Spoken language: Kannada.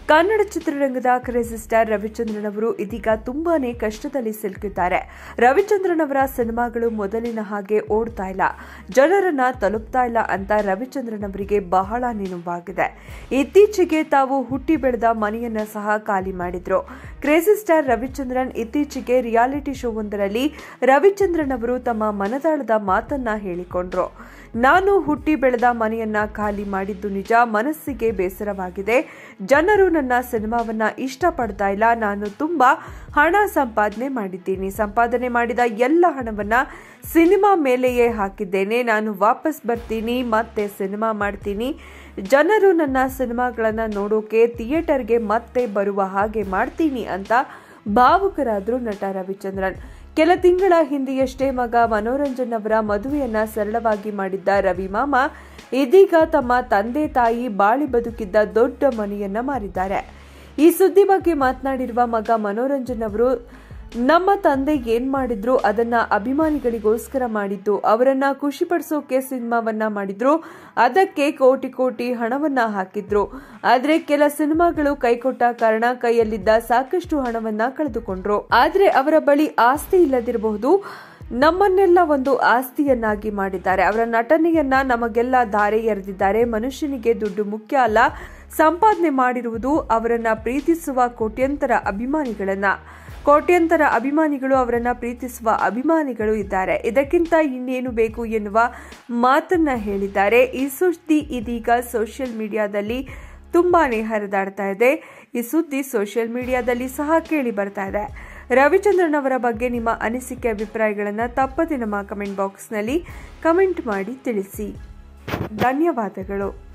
ಕನ್ನಡ ಚಿತ್ರರಂಗದ ಕ್ರೇಜಿ ಸ್ಟಾರ್ ರವಿಚಂದ್ರನ್ ಅವರು ಇದೀಗ ತುಂಬಾನೇ ಕಷ್ಟದಲ್ಲಿ ಸಿಲುಕಿದ್ದಾರೆ ರವಿಚಂದ್ರನ್ ಅವರ ಸಿನಿಮಾಗಳು ಮೊದಲಿನ ಹಾಗೆ ಓಡ್ತಾ ಇಲ್ಲ ಜನರನ್ನ ತಲುಪ್ತಾ ಇಲ್ಲ ಅಂತ ರವಿಚಂದ್ರನ್ ಅವರಿಗೆ ಬಹಳ ನೆನವಾಗಿದೆ ಇತ್ತೀಚೆಗೆ ತಾವು ಹುಟ್ಟಿ ಬೆಳೆದ ಮನೆಯನ್ನ ಸಹ ಖಾಲಿ ಮಾಡಿದ್ರು ಕ್ರೇಜಿ ಸ್ಟಾರ್ ರವಿಚಂದ್ರನ್ ಇತ್ತೀಚೆಗೆ ರಿಯಾಲಿಟಿ ಶೋವೊಂದರಲ್ಲಿ ರವಿಚಂದ್ರನ್ ಅವರು ತಮ್ಮ ಮನದಾಳದ ಮಾತನ್ನ ಹೇಳಿಕೊಂಡ್ರು ನಾನು ಹುಟ್ಟಿ ಬೆಳೆದ ಮನೆಯನ್ನ ಖಾಲಿ ಮಾಡಿದ್ದು ನಿಜ ಮನಸ್ಸಿಗೆ ಬೇಸರವಾಗಿದೆ ಜನರು ನನ್ನ ಸಿನಿಮಾವನ್ನ ಇಷ್ಟಪಡ್ತಾ ಇಲ್ಲ ನಾನು ತುಂಬಾ ಹಣ ಸಂಪಾದನೆ ಮಾಡಿದ್ದೀನಿ ಸಂಪಾದನೆ ಮಾಡಿದ ಎಲ್ಲ ಹಣವನ್ನ ಸಿನಿಮಾ ಮೇಲೆಯೇ ಹಾಕಿದ್ದೇನೆ ನಾನು ವಾಪಸ್ ಬರ್ತೀನಿ ಮತ್ತೆ ಸಿನಿಮಾ ಮಾಡ್ತೀನಿ ಜನರು ನನ್ನ ಸಿನಿಮಾಗಳನ್ನ ನೋಡೋಕೆ ಥಿಯೇಟರ್ಗೆ ಮತ್ತೆ ಬರುವ ಹಾಗೆ ಮಾಡ್ತೀನಿ ಅಂತ ಭಾವುಕರಾದ್ರು ನಟ ರವಿಚಂದ್ರನ್ ಕೆಲ ತಿಂಗಳ ಹಿಂದೆಯಷ್ಟೇ ಮಗ ಮನೋರಂಜನ್ ಅವರ ಮದುವೆಯನ್ನ ಸರಳವಾಗಿ ಮಾಡಿದ್ದ ರವಿ ಮಾಮ ಇದೀಗ ತಮ್ಮ ತಂದೆ ತಾಯಿ ಬಾಳಿ ಬದುಕಿದ್ದ ದೊಡ್ಡ ಮನೆಯನ್ನ ಮಾರಿದ್ದಾರೆ ಈ ಸುದ್ದಿ ಬಗ್ಗೆ ಮಾತನಾಡಿರುವ ಮಗ ಮನೋರಂಜನ್ ಅವರು ನಮ್ಮ ತಂದೆ ಏನ್ ಮಾಡಿದ್ರು ಅದನ್ನ ಅಭಿಮಾನಿಗಳಿಗೋಸ್ಕರ ಮಾಡಿದ್ದು ಅವರನ್ನ ಖುಷಿಪಡಿಸೋಕೆ ಸಿನಿಮಾವನ್ನ ಮಾಡಿದ್ರು ಅದಕ್ಕೆ ಕೋಟಿ ಕೋಟಿ ಹಣವನ್ನ ಹಾಕಿದ್ರು ಆದ್ರೆ ಕೆಲ ಸಿನಿಮಾಗಳು ಕೈಕೊಟ್ಟ ಕಾರಣ ಕೈಯಲ್ಲಿದ್ದ ಸಾಕಷ್ಟು ಹಣವನ್ನ ಕಳೆದುಕೊಂಡ್ರು ಆದ್ರೆ ಅವರ ಬಳಿ ಆಸ್ತಿ ಇಲ್ಲದಿರಬಹುದು ನಮ್ಮನ್ನೆಲ್ಲ ಒಂದು ಆಸ್ತಿಯನ್ನಾಗಿ ಮಾಡಿದ್ದಾರೆ ಅವರ ನಟನೆಯನ್ನ ನಮಗೆಲ್ಲ ದಾರೆ ಎರೆದಿದ್ದಾರೆ ಮನುಷ್ಯನಿಗೆ ದುಡ್ಡು ಮುಖ್ಯ ಅಲ್ಲ ಸಂಪಾದನೆ ಮಾಡಿರುವುದು ಅವರನ್ನ ಪ್ರೀತಿಸುವ ಕೋಟ್ಯಂತರ ಅಭಿಮಾನಿಗಳನ್ನ ಕೋಟ್ಯಂತರ ಅಭಿಮಾನಿಗಳು ಅವರನ್ನ ಪ್ರೀತಿಸುವ ಅಭಿಮಾನಿಗಳು ಇದ್ದಾರೆ ಇದಕ್ಕಿಂತ ಇನ್ನೇನು ಬೇಕು ಎನ್ನುವ ಮಾತನ್ನ ಹೇಳಿದ್ದಾರೆ ಈ ಸುದ್ದಿ ಇದೀಗ ಸೋಷಿಯಲ್ ಮೀಡಿಯಾದಲ್ಲಿ ತುಂಬಾನೇ ಹರಿದಾಡ್ತಾ ಇದೆ ಈ ಸುದ್ದಿ ಸೋಷಿಯಲ್ ಮೀಡಿಯಾದಲ್ಲಿ ಸಹ ಕೇಳಿ ಬರ್ತಾ ಇದೆ ರವಿಚಂದ್ರನ್ ಅವರ ಬಗ್ಗೆ ನಿಮ್ಮ ಅನಿಸಿಕೆ ಅಭಿಪ್ರಾಯಗಳನ್ನು ತಪ್ಪದೆ ನಮ್ಮ ಕಮೆಂಟ್ ಬಾಕ್ಸ್ನಲ್ಲಿ ಕಮೆಂಟ್ ಮಾಡಿ ತಿಳಿಸಿ ಧನ್ಯವಾದಗಳು